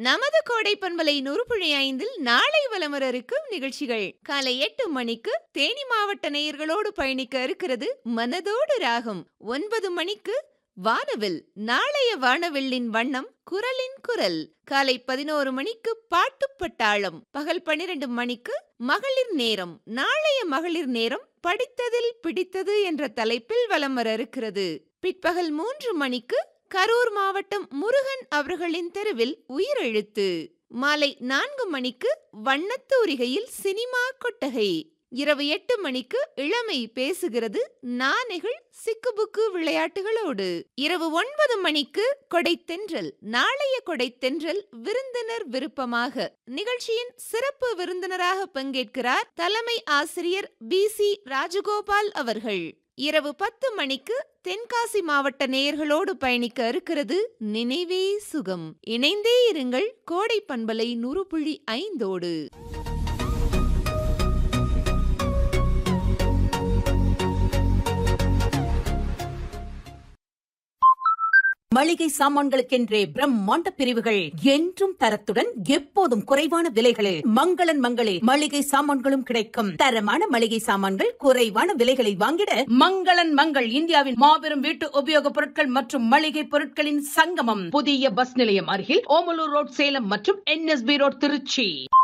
நமது கோடை பண்பலை நூறுபுழி ஐந்தில் நாளை வலம் வர இருக்கும் நிகழ்ச்சிகள் காலை எட்டு மணிக்கு தேனி மாவட்ட நேயர்களோடு பயணிக்க இருக்கிறது மனதோடு ராகம் ஒன்பது மணிக்கு வானவில் நாளைய வானவில்லின் வண்ணம் குரலின் குரல் காலை பதினோரு மணிக்கு பாட்டு பட்டாளம் பகல் பனிரெண்டு மணிக்கு மகளிர் நேரம் நாளைய மகளிர் நேரம் படித்ததில் பிடித்தது என்ற தலைப்பில் வலம் வர இருக்கிறது பிற்பகல் மூன்று மணிக்கு கரூர் மாவட்டம் முருகன் அவர்களின் தெருவில் உயிரெழுத்து மாலை நான்கு மணிக்கு வண்ணத்தூரிகையில் சினிமா கொட்டகை இரவு எட்டு மணிக்கு இளமை பேசுகிறது நானைகள் சிக்குபுக்கு விளையாட்டுகளோடு இரவு ஒன்பது மணிக்கு கொடைத்தென்றல் நாளைய கொடைத்தென்றல் விருந்தினர் விருப்பமாக நிகழ்ச்சியின் சிறப்பு விருந்தினராக பங்கேற்கிறார் தலைமை ஆசிரியர் பி சி ராஜகோபால் அவர்கள் இரவு பத்து மணிக்கு தென்காசி மாவட்ட நேயர்களோடு பயணிக்க இருக்கிறது நினைவே சுகம் இணைந்தே இருங்கள் கோடை பண்பலை நூறு புள்ளி ஐந்தோடு மளிகை சாமான்களுக்கென்றே பிரம்மாண்ட பிரிவுகள் என்றும் தரத்துடன் எப்போதும் குறைவான விலைகளில் மங்களன் மங்களே மளிகை சாமான்களும் கிடைக்கும் தரமான மளிகை சாமான்கள் குறைவான விலைகளில் வாங்கிட மங்களன் மங்கள் இந்தியாவின் மாபெரும் வீட்டு உபயோகப் பொருட்கள் மற்றும் மளிகை பொருட்களின் சங்கமம் புதிய பஸ் நிலையம் அருகில் ஓமலூர் ரோட் சேலம் மற்றும் என்எஸ்பி ரோட் திருச்சி